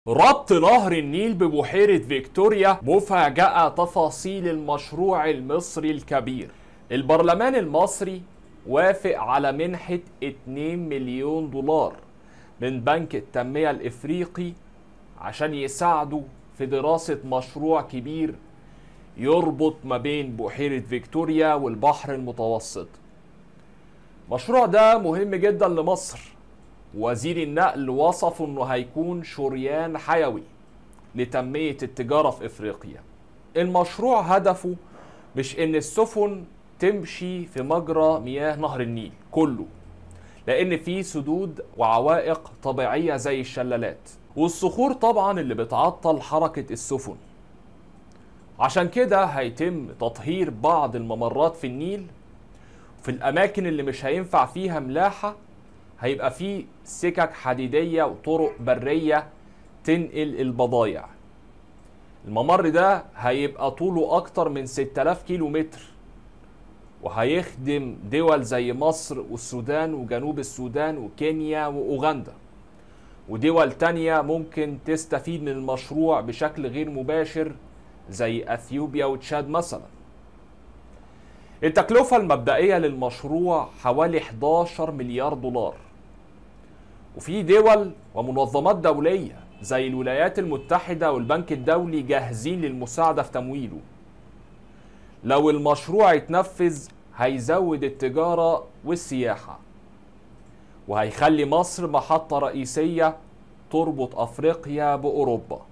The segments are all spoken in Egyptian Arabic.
ربط نهر النيل ببحيرة فيكتوريا مفاجأة تفاصيل المشروع المصري الكبير البرلمان المصري وافق على منحة 2 مليون دولار من بنك التنمية الإفريقي عشان يساعدوا في دراسة مشروع كبير يربط ما بين بحيرة فيكتوريا والبحر المتوسط المشروع ده مهم جدا لمصر وزير النقل وصفه انه هيكون شريان حيوي لتنمية التجارة في افريقيا المشروع هدفه مش ان السفن تمشي في مجرى مياه نهر النيل كله لان في سدود وعوائق طبيعية زي الشلالات والصخور طبعا اللي بتعطل حركة السفن عشان كده هيتم تطهير بعض الممرات في النيل في الاماكن اللي مش هينفع فيها ملاحه هيبقى في سكك حديدية وطرق برية تنقل البضايع الممر ده هيبقى طوله أكتر من 6000 كيلو متر وهيخدم دول زي مصر والسودان وجنوب السودان وكينيا وأوغندا ودول تانية ممكن تستفيد من المشروع بشكل غير مباشر زي أثيوبيا وتشاد مثلا التكلفة المبدئية للمشروع حوالي 11 مليار دولار وفي دول ومنظمات دولية زي الولايات المتحدة والبنك الدولي جاهزين للمساعدة في تمويله لو المشروع يتنفذ هيزود التجارة والسياحة وهيخلي مصر محطة رئيسية تربط أفريقيا بأوروبا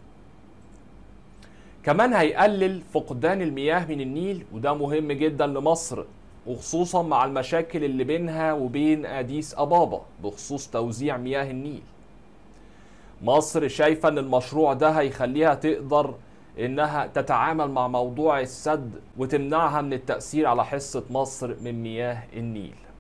كمان هيقلل فقدان المياه من النيل وده مهم جدا لمصر وخصوصا مع المشاكل اللي بينها وبين اديس ابابا بخصوص توزيع مياه النيل مصر شايفه ان المشروع ده هيخليها تقدر انها تتعامل مع موضوع السد وتمنعها من التاثير على حصه مصر من مياه النيل